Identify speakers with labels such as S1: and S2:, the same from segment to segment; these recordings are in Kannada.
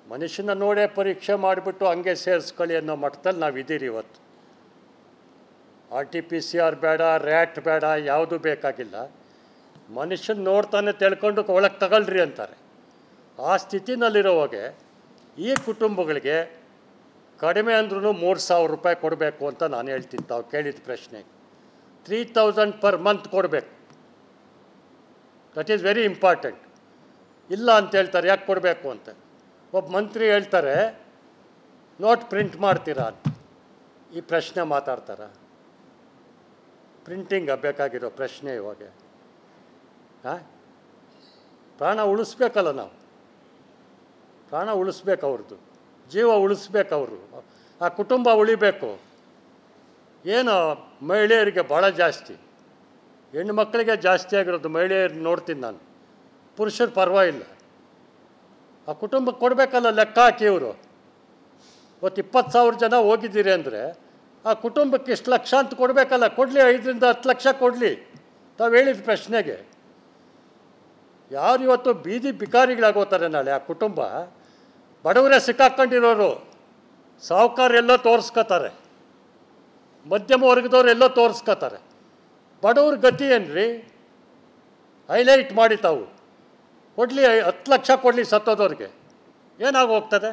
S1: ಮನುಷ್ಯನ ನೋಡೇ ಪರೀಕ್ಷೆ ಮಾಡಿಬಿಟ್ಟು ಹಂಗೆ ಸೇರಿಸ್ಕೊಳ್ಳಿ ಅನ್ನೋ ಮಟ್ಟದಲ್ಲಿ ನಾವು ಇದ್ದೀರಿ ಇವತ್ತು R T P C R ಬೇಡ ರ್ಯಾಟ್ ಬೇಡ ಯಾವುದೂ ಬೇಕಾಗಿಲ್ಲ ಮನುಷ್ಯನ ನೋಡ್ತಾನೆ ತಿಳ್ಕೊಂಡು ಒಳಗೆ ತಗೊಳ್ರಿ ಅಂತಾರೆ ಆ ಸ್ಥಿತಿನಲ್ಲಿರೋವಾಗೆ ಈ ಕುಟುಂಬಗಳಿಗೆ ಕಡಿಮೆ ಅಂದ್ರೂ ಮೂರು ಸಾವಿರ ರೂಪಾಯಿ ಕೊಡಬೇಕು ಅಂತ ನಾನು ಹೇಳ್ತೀನಿ ತಾವು ಕೇಳಿದ ಪ್ರಶ್ನೆಗೆ ತ್ರೀ ತೌಸಂಡ್ ಪರ್ ಮಂತ್ ಕೊಡಬೇಕು ದಟ್ ಈಸ್ ವೆರಿ ಇಂಪಾರ್ಟೆಂಟ್ ಇಲ್ಲ ಅಂತ ಹೇಳ್ತಾರೆ ಯಾಕೆ ಕೊಡಬೇಕು ಅಂತ ಒಬ್ಬ ಮಂತ್ರಿ ಹೇಳ್ತಾರೆ ನೋಟ್ ಪ್ರಿಂಟ್ ಮಾಡ್ತೀರಾ ಅಂತ ಈ ಪ್ರಶ್ನೆ ಮಾತಾಡ್ತಾರ ಪ್ರಿಂಟಿಂಗ್ ಬೇಕಾಗಿರೋ ಪ್ರಶ್ನೆ ಇವಾಗ ಹಾಂ ಪ್ರಾಣ ಉಳಿಸ್ಬೇಕಲ್ಲ ನಾವು ಪ್ರಾಣ ಉಳಿಸ್ಬೇಕು ಅವ್ರದ್ದು ಜೀವ ಉಳಿಸ್ಬೇಕು ಅವರು ಆ ಕುಟುಂಬ ಉಳಿಬೇಕು ಏನು ಮಹಿಳೆಯರಿಗೆ ಭಾಳ ಜಾಸ್ತಿ ಹೆಣ್ಣು ಮಕ್ಕಳಿಗೆ ಜಾಸ್ತಿ ಆಗಿರೋದು ಮಹಿಳೆಯರು ನೋಡ್ತೀನಿ ನಾನು ಪುರುಷರು ಪರವಾಗಿಲ್ಲ ಆ ಕುಟುಂಬಕ್ಕೆ ಕೊಡಬೇಕಲ್ಲ ಲೆಕ್ಕ ಹಾಕಿ ಇವರು ಇವತ್ತು ಇಪ್ಪತ್ತು ಸಾವಿರ ಜನ ಹೋಗಿದ್ದೀರಿ ಅಂದರೆ ಆ ಕುಟುಂಬಕ್ಕೆ ಇಷ್ಟು ಲಕ್ಷ ಅಂತ ಕೊಡಬೇಕಲ್ಲ ಕೊಡಲಿ ಐದರಿಂದ ಹತ್ತು ಲಕ್ಷ ಕೊಡಲಿ ತಾವು ಹೇಳಿದ ಪ್ರಶ್ನೆಗೆ ಯಾರು ಇವತ್ತು ಬೀದಿ ಬಿಕಾರಿಗಳಾಗೋತಾರೆ ನಾಳೆ ಆ ಕುಟುಂಬ ಬಡವರೇ ಸಿಕ್ಕಾಕೊಂಡಿರೋರು ಸಾಹುಕಾರ ಎಲ್ಲೋ ತೋರಿಸ್ಕೋತಾರೆ ಮಧ್ಯಮ ವರ್ಗದವ್ರು ಎಲ್ಲೋ ತೋರಿಸ್ಕೋತಾರೆ ಬಡವ್ರ ಗತಿ ಏನ್ರಿ ಹೈಲೈಟ್ ಮಾಡಿ ತಾವು ಕೊಡಲಿ ಹತ್ತು ಲಕ್ಷ ಕೊಡಲಿ ಸತ್ತೋದವ್ರಿಗೆ ಏನಾಗಿ ಹೋಗ್ತದೆ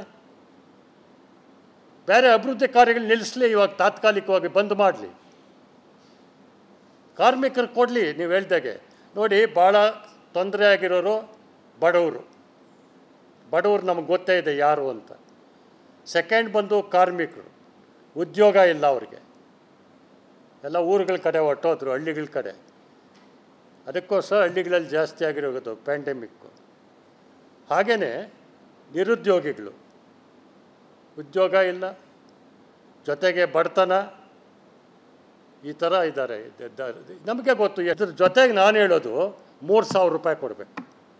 S1: ಬೇರೆ ಅಭಿವೃದ್ಧಿ ಕಾರ್ಯಗಳು ನಿಲ್ಲಿಸಲಿ ಇವಾಗ ತಾತ್ಕಾಲಿಕವಾಗಿ ಬಂದ್ ಮಾಡಲಿ ಕಾರ್ಮಿಕರು ಕೊಡಲಿ ನೀವು ಹೇಳ್ದಾಗೆ ನೋಡಿ ಭಾಳ ತೊಂದರೆ ಆಗಿರೋರು ಬಡವರು ಬಡವರು ನಮಗೆ ಗೊತ್ತೇ ಇದೆ ಯಾರು ಅಂತ ಸೆಕೆಂಡ್ ಬಂದು ಕಾರ್ಮಿಕರು ಉದ್ಯೋಗ ಇಲ್ಲ ಅವ್ರಿಗೆ ಎಲ್ಲ ಊರುಗಳ ಕಡೆ ಹೊಟ್ಟೋದ್ರು ಹಳ್ಳಿಗಳ ಕಡೆ ಅದಕ್ಕೋಸ್ಕರ ಹಳ್ಳಿಗಳಲ್ಲಿ ಜಾಸ್ತಿ ಆಗಿರೋದು ಪ್ಯಾಂಡಮಿಕ್ಕು ಹಾಗೆಯೇ ನಿರುದ್ಯೋಗಿಗಳು ಉದ್ಯೋಗ ಇಲ್ಲ ಜೊತೆಗೆ ಬಡತನ ಈ ಥರ ಇದ್ದಾರೆ ನಮಗೆ ಗೊತ್ತು ಇದ್ರ ಜೊತೆಗೆ ನಾನು ಹೇಳೋದು ಮೂರು ಸಾವಿರ ರೂಪಾಯಿ ಕೊಡಬೇಕು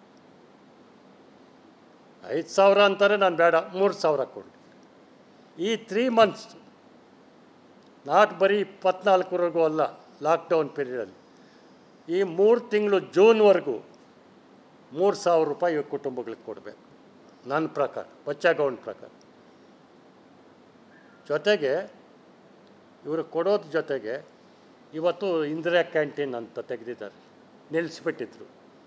S1: ಐದು ಸಾವಿರ ಅಂತಾರೆ ನಾನು ಬೇಡ ಮೂರು ಸಾವಿರ ಕೊಡಿ ಈ ತ್ರೀ ಮಂತ್ಸ್ ನಾಟ್ ಬರೀ ಇಪ್ಪತ್ನಾಲ್ಕವರೆಗೂ ಅಲ್ಲ ಲಾಕ್ಡೌನ್ ಪೀರಿಯಡಲ್ಲಿ ಈ ಮೂರು ತಿಂಗಳು ಜೂನ್ವರೆಗೂ ಮೂರು ಸಾವಿರ ರೂಪಾಯಿ ಇವಾಗ ಕುಟುಂಬಗಳಿಗೆ ಕೊಡಬೇಕು ನನ್ನ ಪ್ರಕಾರ ಬಚ್ಚೇಗೌಡ ಪ್ರಕಾರ ಜೊತೆಗೆ ಇವರು ಕೊಡೋದ್ರ ಜೊತೆಗೆ ಇವತ್ತು ಇಂದಿರಾ ಕ್ಯಾಂಟೀನ್ ಅಂತ ತೆಗೆದಿದ್ದಾರೆ ನಿಲ್ಲಿಸ್ಬಿಟ್ಟಿದ್ರು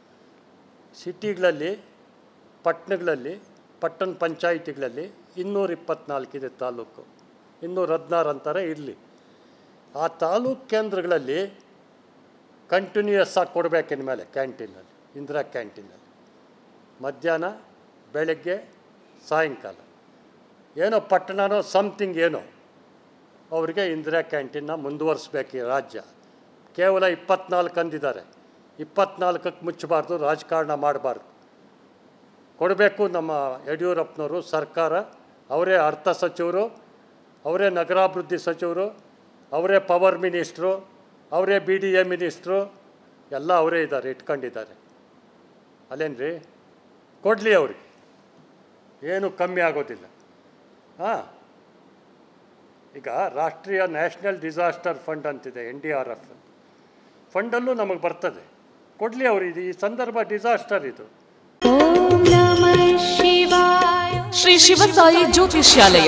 S1: ಸಿಟಿಗಳಲ್ಲಿ ಪಟ್ಟಣಗಳಲ್ಲಿ ಪಟ್ಟಣ ಪಂಚಾಯಿತಿಗಳಲ್ಲಿ ಇನ್ನೂರ ಇಪ್ಪತ್ನಾಲ್ಕಿದೆ ತಾಲೂಕು ಇನ್ನೂರ ಹದಿನಾರು ಅಂತಾರೆ ಇರಲಿ ಆ ತಾಲೂಕು ಕೇಂದ್ರಗಳಲ್ಲಿ ಕಂಟಿನ್ಯೂಯಸ್ ಆಗಿ ಕೊಡಬೇಕು ಇನ್ಮೇಲೆ ಕ್ಯಾಂಟೀನಲ್ಲಿ ಇಂದಿರಾ ಕ್ಯಾಂಟೀನಲ್ಲಿ ಮಧ್ಯಾಹ್ನ ಬೆಳಗ್ಗೆ ಸಾಯಂಕಾಲ ಏನೋ ಪಟ್ಟಣನೋ ಸಮಥಿಂಗ್ ಏನೋ ಅವರಿಗೆ ಇಂದಿರಾ ಕ್ಯಾಂಟೀನ್ನ ಮುಂದುವರಿಸ್ಬೇಕು ಈ ರಾಜ್ಯ ಕೇವಲ ಇಪ್ಪತ್ನಾಲ್ಕು ಅಂದಿದ್ದಾರೆ ಇಪ್ಪತ್ನಾಲ್ಕಕ್ಕೆ ಮುಚ್ಚಬಾರ್ದು ರಾಜಕಾರಣ ಮಾಡಬಾರ್ದು ಕೊಡಬೇಕು ನಮ್ಮ ಯಡಿಯೂರಪ್ಪನವರು ಸರ್ಕಾರ ಅವರೇ ಅರ್ಥ ಸಚಿವರು ಅವರೇ ನಗರಾಭಿವೃದ್ಧಿ ಸಚಿವರು ಅವರೇ ಪವರ್ ಮಿನಿಸ್ಟ್ರು ಅವರೇ ಬಿ ಡಿ ಎ ಮಿನಿಸ್ಟ್ರು ಎಲ್ಲ ಅವರೇ ಇದ್ದಾರೆ ಇಟ್ಕೊಂಡಿದ್ದಾರೆ ಅಲ್ಲೇನ್ರಿ ಕೊಡಲಿ ಅವ್ರಿಗೆ ಏನು ಕಮ್ಮಿ ಆಗೋದಿಲ್ಲ ಹಾಂ ಈಗ ರಾಷ್ಟ್ರೀಯ ನ್ಯಾಷನಲ್ ಡಿಸಾಸ್ಟರ್ ಫಂಡ್ ಅಂತಿದೆ ಎನ್ ಡಿ ಆರ್ ಎಫ್ ಫಂಡಲ್ಲೂ ನಮಗೆ ಬರ್ತದೆ ಕೊಡಲಿ ಅವರು ಇದು ಈ ಸಂದರ್ಭ ಡಿಸಾಸ್ಟರ್ ಇದು
S2: ಓಂ ನಮಃ ಶಿವಾಯ
S3: ಶ್ರೀ ಶಿವಸಾಯಿ ಜ್ಯೋತಿಷ್ಯಾಲಯ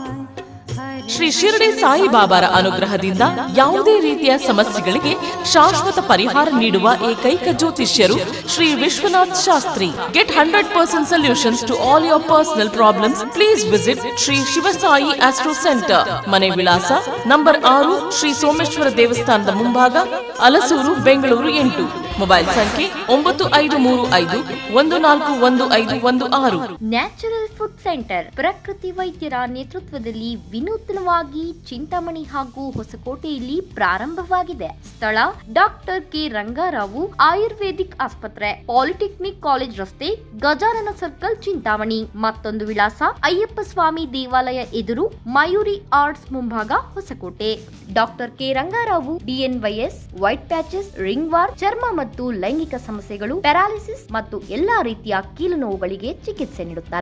S3: ಶ್ರೀ ಶಿರಡಿ ಸಾಯಿಬಾಬಾರ ಅನುಗ್ರಹದಿಂದ ಯಾವುದೇ ರೀತಿಯ ಸಮಸ್ಯೆಗಳಿಗೆ ಶಾಶ್ವತ ಪರಿಹಾರ ನೀಡುವ ಏಕೈಕ ಜ್ಯೋತಿಷ್ಯರು Shri Vishwanath Shastri get hundred percent solutions to all your personal problems please visit Shri Shivasai astro centre ಮನೆ ವಿಳಾಸ ನಂಬರ್ ಆರು ಶ್ರೀ ಸೋಮೇಶ್ವರ ದೇವಸ್ಥಾನದ ಮುಂಭಾಗ ಅಲಸೂರು ಬೆಂಗಳೂರು ಎಂಟು ಮೊಬೈಲ್ ಸಂಖ್ಯೆ ಒಂಬತ್ತು ಐದು ಮೂರು ಐದು ಒಂದು ನಾಲ್ಕು ಒಂದು ಐದು ಒಂದು ಆರು
S4: ನ್ಯಾಚುರಲ್ ಫುಡ್ ಸೆಂಟರ್ ಪ್ರಕೃತಿ ವೈದ್ಯರ ನೇತೃತ್ವದಲ್ಲಿ ವಿನೂತನವಾಗಿ ಚಿಂತಾಮಣಿ ಹಾಗೂ ಹೊಸಕೋಟೆಯಲ್ಲಿ ಪ್ರಾರಂಭವಾಗಿದೆ ಸ್ಥಳ ಡಾಕ್ಟರ್ ಕೆ ರಂಗಾರಾವು ಆಯುರ್ವೇದಿಕ್ ಆಸ್ಪತ್ರೆ ಪಾಲಿಟೆಕ್ನಿಕ್ ಕಾಲೇಜ್ ರಸ್ತೆ ಗಜಾನನ ಸರ್ಕಲ್ ಚಿಂತಾಮಣಿ ಮತ್ತೊಂದು ವಿಳಾಸ ಅಯ್ಯಪ್ಪ ಸ್ವಾಮಿ ದೇವಾಲಯ ಎದುರು ಮಯೂರಿ ಆರ್ಟ್ಸ್ ಮುಂಭಾಗ Hosakote doctor K Rangarao DNYS white patches ringworm ಚರ್ಮ ಮತ್ತು ಲೈಂಗಿಕ ಸಮಸ್ಯೆಗಳು ಪ್ಯಾರಾಲಿಸಿಸ್ ಮತ್ತು ಎಲ್ಲಾ ರೀತಿಯ ಕೀಲು ನೋವುಗಳಿಗೆ ಚಿಕಿತ್ಸೆ ನೀಡುತ್ತಾರೆ